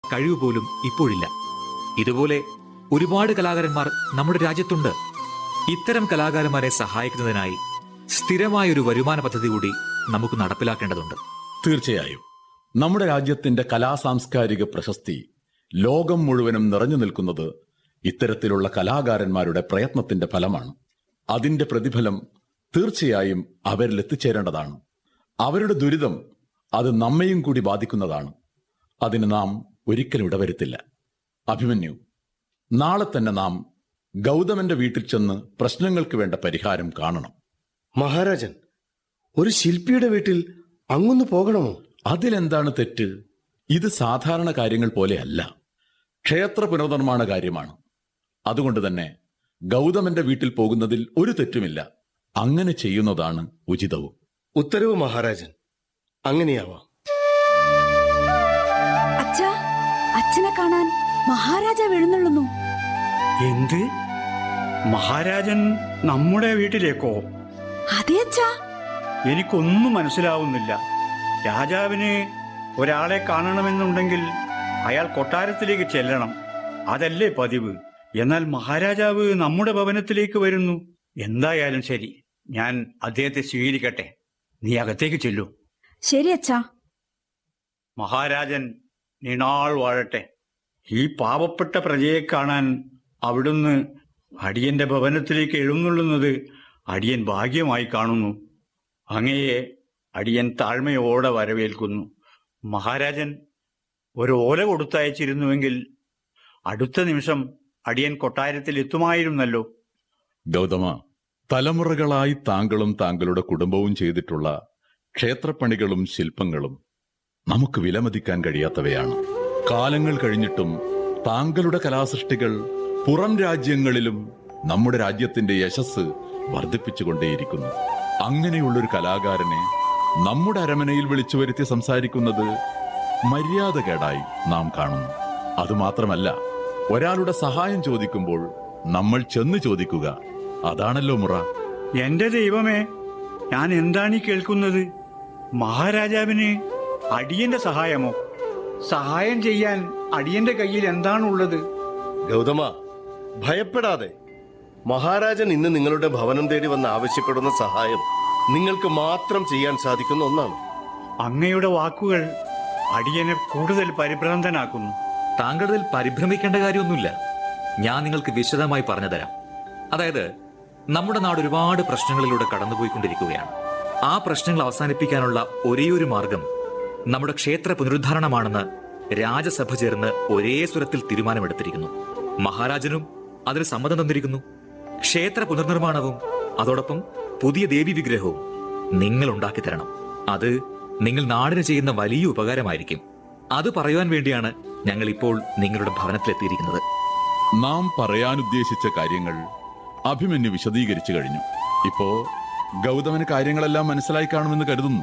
കഴിവ് പോലും ഇപ്പോഴില്ല ഇതുപോലെ ഒരുപാട് കലാകാരന്മാർ നമ്മുടെ രാജ്യത്തുണ്ട് ഇത്തരം കലാകാരന്മാരെ സഹായിക്കുന്നതിനായി സ്ഥിരമായ ഒരു വരുമാന പദ്ധതി കൂടി നമുക്ക് നടപ്പിലാക്കേണ്ടതുണ്ട് തീർച്ചയായും നമ്മുടെ രാജ്യത്തിന്റെ കലാസാംസ്കാരിക പ്രശസ്തി ലോകം മുഴുവനും നിറഞ്ഞു നിൽക്കുന്നത് ഇത്തരത്തിലുള്ള കലാകാരന്മാരുടെ പ്രയത്നത്തിന്റെ ഫലമാണ് അതിന്റെ പ്രതിഫലം തീർച്ചയായും അവരിൽ എത്തിച്ചേരേണ്ടതാണ് അവരുടെ ദുരിതം അത് നമ്മയും കൂടി ബാധിക്കുന്നതാണ് അതിന് നാം ഒരിക്കലും ഇടവരുത്തില്ല അഭിമന്യു നാളെ തന്നെ നാം ഗൗതമന്റെ വീട്ടിൽ ചെന്ന് പ്രശ്നങ്ങൾക്ക് വേണ്ട പരിഹാരം കാണണം മഹാരാജൻ ഒരു ശില്പിയുടെ വീട്ടിൽ അങ്ങൊന്ന് പോകണമോ അതിലെന്താണ് തെറ്റ് ഇത് സാധാരണ കാര്യങ്ങൾ പോലെയല്ല ക്ഷേത്ര പുനർനിർമ്മാണ കാര്യമാണ് അതുകൊണ്ട് തന്നെ ഗൗതമന്റെ വീട്ടിൽ പോകുന്നതിൽ ഒരു തെറ്റുമില്ല അങ്ങനെ ചെയ്യുന്നതാണ് ഉചിതവും ഉത്തരവ് മഹാരാജൻ അങ്ങനെയാവാം അച്ഛാ അച്ഛനെ കാണാൻ മഹാരാജാവ് എഴുന്നള്ളുന്നു എന്ത് മഹാരാജൻ നമ്മുടെ വീട്ടിലേക്കോ അതെ അച്ഛാ എനിക്കൊന്നും മനസ്സിലാവുന്നില്ല രാജാവിന് ഒരാളെ കാണണമെന്നുണ്ടെങ്കിൽ അയാൾ കൊട്ടാരത്തിലേക്ക് ചെല്ലണം അതല്ലേ പതിവ് എന്നാൽ മഹാരാജാവ് നമ്മുടെ ഭവനത്തിലേക്ക് വരുന്നു എന്തായാലും ശരി ഞാൻ അദ്ദേഹത്തെ സ്വീകരിക്കട്ടെ നീ അകത്തേക്ക് ചെല്ലൂ ശരി അച്ഛാ മഹാരാജൻ നീണാൾ വാഴട്ടെ ഈ പാവപ്പെട്ട പ്രജയെ കാണാൻ അവിടുന്ന് അടിയന്റെ ഭവനത്തിലേക്ക് എഴുന്നള്ളുന്നത് അടിയൻ ഭാഗ്യമായി കാണുന്നു അങ്ങയെ അടിയൻ താഴ്മയോടെ വരവേൽക്കുന്നു മഹാരാജൻ ഒരു ഓല കൊടുത്തയച്ചിരുന്നുവെങ്കിൽ അടുത്ത നിമിഷം അടിയൻ കൊട്ടാരത്തിൽ എത്തുമായിരുന്നല്ലോ ഗൗതമ തലമുറകളായി താങ്കളും താങ്കളുടെ കുടുംബവും ചെയ്തിട്ടുള്ള ക്ഷേത്രപ്പണികളും ശില്പങ്ങളും നമുക്ക് വിലമതിക്കാൻ കഴിയാത്തവയാണ് കാലങ്ങൾ കഴിഞ്ഞിട്ടും താങ്കളുടെ കലാസൃഷ്ടികൾ പുറം രാജ്യങ്ങളിലും നമ്മുടെ രാജ്യത്തിന്റെ യശസ് വർദ്ധിപ്പിച്ചുകൊണ്ടേയിരിക്കുന്നു അങ്ങനെയുള്ളൊരു കലാകാരനെ നമ്മുടെ അരമനയിൽ വിളിച്ചു വരുത്തി സംസാരിക്കുന്നത് മര്യാദകേടായി നാം കാണുന്നു അതുമാത്രമല്ല ഒരാളുടെ സഹായം ചോദിക്കുമ്പോൾ നമ്മൾ ചെന്ന് ചോദിക്കുക അതാണല്ലോ മുറ എന്റെ ദൈവമേ ഞാൻ എന്താണ് ഈ കേൾക്കുന്നത് മഹാരാജാവിന് അടിയന്റെ സഹായമോ സഹായം ചെയ്യാൻ അടിയന്റെ കയ്യിൽ എന്താണുള്ളത് ഗൗതമ ഭയപ്പെടാതെ മഹാരാജൻ ഇന്ന് നിങ്ങളുടെ ഭവനം തേടി വന്ന് ആവശ്യപ്പെടുന്ന സഹായം നിങ്ങൾക്ക് മാത്രം ചെയ്യാൻ സാധിക്കുന്ന ഒന്നാണ് അങ്ങയുടെ വാക്കുകൾ അടിയനെ കൂടുതൽ പരിഭ്രാന്തനാക്കുന്നു താങ്കളിൽ പരിഭ്രമിക്കേണ്ട കാര്യമൊന്നുമില്ല ഞാൻ നിങ്ങൾക്ക് വിശദമായി പറഞ്ഞു തരാം അതായത് നമ്മുടെ നാട് ഒരുപാട് പ്രശ്നങ്ങളിലൂടെ കടന്നുപോയിക്കൊണ്ടിരിക്കുകയാണ് ആ പ്രശ്നങ്ങൾ അവസാനിപ്പിക്കാനുള്ള ഒരേയൊരു മാർഗം നമ്മുടെ ക്ഷേത്ര പുനരുദ്ധാരണമാണെന്ന് രാജസഭ ചേർന്ന് ഒരേ സ്വരത്തിൽ തീരുമാനമെടുത്തിരിക്കുന്നു മഹാരാജനും അതിന് സമ്മതം തന്നിരിക്കുന്നു ക്ഷേത്ര പുനർനിർമ്മാണവും അതോടൊപ്പം പുതിയ ദേവി വിഗ്രഹവും നിങ്ങൾ ഉണ്ടാക്കി തരണം അത് നിങ്ങൾ നാടിന് ചെയ്യുന്ന വലിയ ഉപകാരമായിരിക്കും അത് പറയുവാൻ വേണ്ടിയാണ് ഞങ്ങൾ ഇപ്പോൾ നിങ്ങളുടെ ഭവനത്തിലെത്തിയിരിക്കുന്നത് നാം പറയാനുദ്ദേശിച്ച കാര്യങ്ങൾ അഭിമന്യു വിശദീകരിച്ചു കഴിഞ്ഞു ഇപ്പോ ഗൗതമന് കാര്യങ്ങളെല്ലാം മനസ്സിലായി കാണുമെന്ന് കരുതുന്നു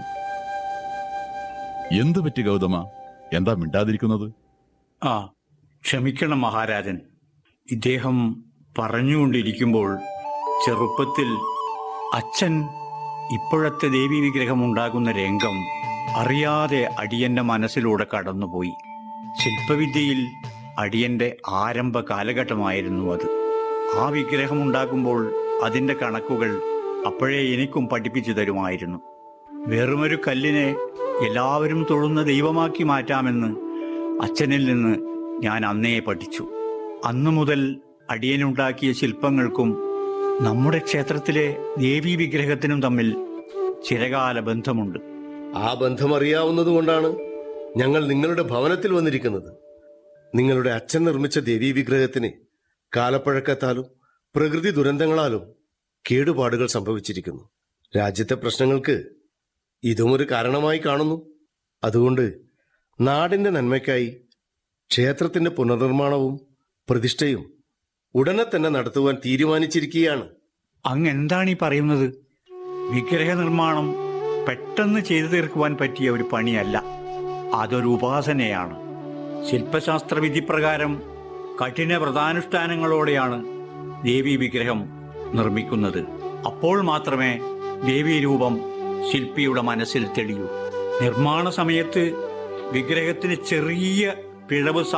എന്തു പറ്റി ഗൗതമ എന്താ മിണ്ടാതിരിക്കുന്നത് ആ ക്ഷമിക്കണം മഹാരാജൻ ഇദ്ദേഹം പറഞ്ഞുകൊണ്ടിരിക്കുമ്പോൾ ചെറുപ്പത്തിൽ അച്ഛൻ ഇപ്പോഴത്തെ ദേവി വിഗ്രഹം ഉണ്ടാകുന്ന രംഗം അറിയാതെ അടിയന്റെ മനസ്സിലൂടെ കടന്നുപോയി ശില്പവിദ്യയിൽ അടിയന്റെ ആരംഭ കാലഘട്ടമായിരുന്നു അത് ആ വിഗ്രഹം ഉണ്ടാക്കുമ്പോൾ അതിന്റെ കണക്കുകൾ അപ്പോഴേ എനിക്കും പഠിപ്പിച്ചു തരുമായിരുന്നു വെറുമൊരു കല്ലിനെ എല്ലാവരും തൊഴുന്ന ദൈവമാക്കി മാറ്റാമെന്ന് അച്ഛനിൽ നിന്ന് ഞാൻ അന്നേ പഠിച്ചു അന്നു മുതൽ അടിയനുണ്ടാക്കിയ ശില്പങ്ങൾക്കും നമ്മുടെ ക്ഷേത്രത്തിലെ ദേവീ വിഗ്രഹത്തിനും തമ്മിൽ ചിരകാല ബന്ധമുണ്ട് ആ ബന്ധം അറിയാവുന്നതുകൊണ്ടാണ് ഞങ്ങൾ നിങ്ങളുടെ ഭവനത്തിൽ വന്നിരിക്കുന്നത് നിങ്ങളുടെ അച്ഛൻ നിർമ്മിച്ച ദേവീ വിഗ്രഹത്തിന് കാലപ്പഴക്കത്താലും പ്രകൃതി ദുരന്തങ്ങളാലും കേടുപാടുകൾ സംഭവിച്ചിരിക്കുന്നു രാജ്യത്തെ പ്രശ്നങ്ങൾക്ക് ഇതും ഒരു കാരണമായി കാണുന്നു അതുകൊണ്ട് നാടിന്റെ നന്മയ്ക്കായി ക്ഷേത്രത്തിന്റെ പുനർനിർമ്മാണവും പ്രതിഷ്ഠയും ഉടനെ തന്നെ നടത്തുവാൻ തീരുമാനിച്ചിരിക്കുകയാണ് അങ്ങ് എന്താണ് ഈ പറയുന്നത് വിഗ്രഹ നിർമ്മാണം പെട്ടെന്ന് ചെയ്തു തീർക്കുവാൻ പറ്റിയ ഒരു പണിയല്ല അതൊരു ഉപാസനയാണ് ശില്പശാസ്ത്ര വിധിപ്രകാരം കഠിന വ്രതാനുഷ്ഠാനങ്ങളോടെയാണ് ദേവീ വിഗ്രഹം നിർമ്മിക്കുന്നത് അപ്പോൾ മാത്രമേ ദേവീ രൂപം ശില്പിയുടെ മനസ്സിൽ തെളിയൂ നിർമ്മാണ സമയത്ത് വിഗ്രഹത്തിന് ചെറിയ പിഴവ്